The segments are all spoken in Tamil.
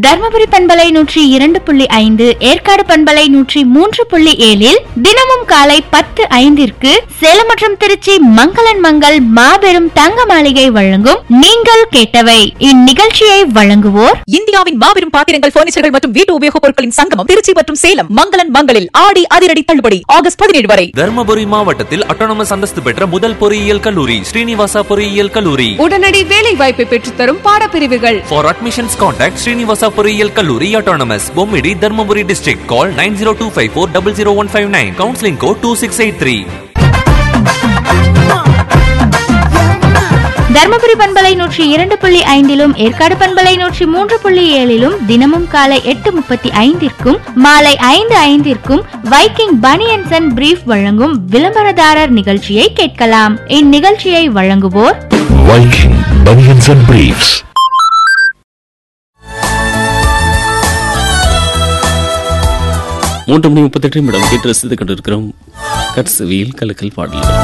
தர்மபுரி பண்பலை நூற்றி இரண்டு புள்ளி ஐந்து ஏற்காடு பண்பலை நூற்றி மூன்று புள்ளி ஏழில் தினமும் காலை பத்து ஐந்திற்கு சேலம் மற்றும் திருச்சி மங்களன் மங்கள் மாபெரும் தங்க மாளிகை வழங்கும் நீங்கள் கேட்டவை இந்நிகழ்ச்சியை வழங்குவோர் இந்தியாவின் மாபெரும் பாத்திரங்கள் பர்னிச்சர்கள் மற்றும் வீட்டு உபயோகப் பொருட்களின் சங்கமம் திருச்சி மற்றும் சேலம் மங்களன் மங்களில் ஆடி அதிரடி தள்ளுபடி ஆகஸ்ட் பதினேழு வரை தர்மபுரி மாவட்டத்தில் அட்டானமஸ் அந்தஸ்து பெற்ற முதல் பொறியியல் கல்லூரி ஸ்ரீனிவாசா பொறியியல் கல்லூரி உடனடி வேலை வாய்ப்பை பெற்றுத்தரும் பாடப்பிரிவுகள் For admissions, contact Srinivasa பொறியியல் கல்லூரி Autonomous, Bommidi Dharmapuri district call nine zero two five four double zero one five nine counselling code two six eight three Dharmapuri பண்பலை நூற்றி இரண்டு புள்ளி ஐந்திலும் ஏற்காடு பண்பலை நூற்றி மூன்று புள்ளி ஏழிலும் தினமும் காலை எட்டு முப்பத்தி ஐந்திற்கும் மாலை ஐந்து ஐந்திற்கும் வைக்கிங் பனியன்சன் அண்ட் பிரீஃப் வழங்கும் விளம்பரதாரர் நிகழ்ச்சியை கேட்கலாம் இந்நிகழ்ச்சியை வழங்குவோர் Viking Bunions and Briefs. மூன்று மணி முப்பத்தெட்டு நிமிடம் கேட்டு ரசித்து கொண்டிருக்கிறோம் கட்சவியில் கலக்கல் பாடல்கள்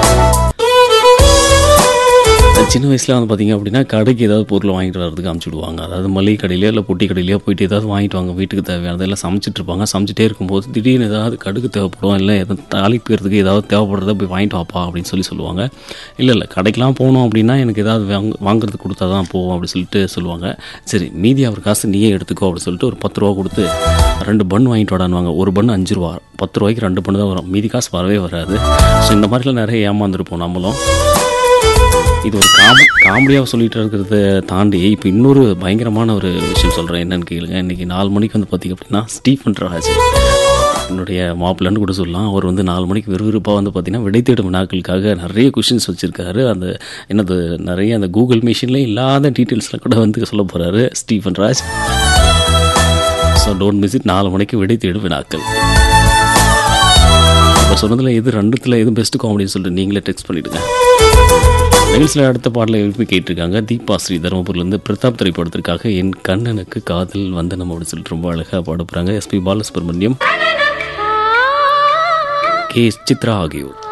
சின்ன வயசில் வந்து பார்த்தீங்க அப்படின்னா கடைக்கு ஏதாவது பொருள் வாங்கிட்டு வரதுக்கு அமுச்சு விடுவாங்க அதாவது மளிகை கடையிலையோ இல்லை பொட்டி கடையிலையோ போயிட்டு ஏதாவது வாங்கிட்டு வாங்க வீட்டுக்கு தேவையானதெல்லாம் சமைச்சிட்டு இருப்பாங்க சமைச்சிட்டே இருக்கும்போது திடீர்னு ஏதாவது கடுகு தேவைப்படும் இல்லை எதாவது தாளிக்கிறதுக்கு ஏதாவது தேவைப்படுறத போய் வாங்கிட்டு வாப்பா அப்படின்னு சொல்லி சொல்லுவாங்க இல்லை இல்லை கடைக்கெலாம் போகணும் அப்படின்னா எனக்கு ஏதாவது வாங்க வாங்குறதுக்கு கொடுத்தா தான் போவோம் அப்படின்னு சொல்லிட்டு சொல்லுவாங்க சரி மீதி அவர் காசு நீயே எடுத்துக்கோ அப்படின்னு சொல்லிட்டு ஒரு பத்து ரூபா கொடுத்து ரெண்டு பன் வாங்கிட்டு வாடான்னுவாங்க ஒரு பன் அஞ்சு ரூபா பத்து ரூபாய்க்கு ரெண்டு பண்ணு தான் வரும் மீதி காசு வரவே வராது ஸோ இந்த மாதிரிலாம் நிறைய ஏமாந்துருப்போம் நம்மளும் இது ஒரு காமெடி காமெடியாக சொல்லிட்டு இருக்கிறத தாண்டி இப்போ இன்னொரு பயங்கரமான ஒரு விஷயம் சொல்கிறேன் என்னன்னு கேளுங்க இன்றைக்கி நாலு மணிக்கு வந்து பார்த்திங்க அப்படின்னா ஸ்டீஃபன் ராஜ் என்னுடைய மாப்பிள்ளன்னு கூட சொல்லலாம் அவர் வந்து நாலு மணிக்கு விறுவிறுப்பாக வந்து பார்த்திங்கன்னா விடை தேடும் வினாக்களுக்காக நிறைய கொஷின்ஸ் வச்சுருக்காரு அந்த என்னது நிறைய அந்த கூகுள் மிஷின்லேயும் இல்லாத டீட்டெயில்ஸ்லாம் கூட வந்து சொல்ல போகிறாரு Stephen Raj so don't miss it நாலு மணிக்கு விடை தேடும் வினாக்கள் இப்போ சொன்னதில் எது ரெண்டுத்தில் எது பெஸ்ட் காமெடின்னு சொல்லிட்டு நீங்களே டெக்ஸ்ட் பண்ணிவிடுங்க நிகழ்ச்சியில் அடுத்த பாடலை எழுப்பி கேட்டிருக்காங்க தீபா ஸ்ரீ தருமபுரிலேருந்து பிரதாப் திரைப்படத்திற்காக என் கண்ணனுக்கு காதல் வந்தனம் அப்படின்னு சொல்லிட்டு ரொம்ப அழகாக பாட போகிறாங்க எஸ்பி பாலசுப்ரமணியம் கே சித்ரா ஆகியோர்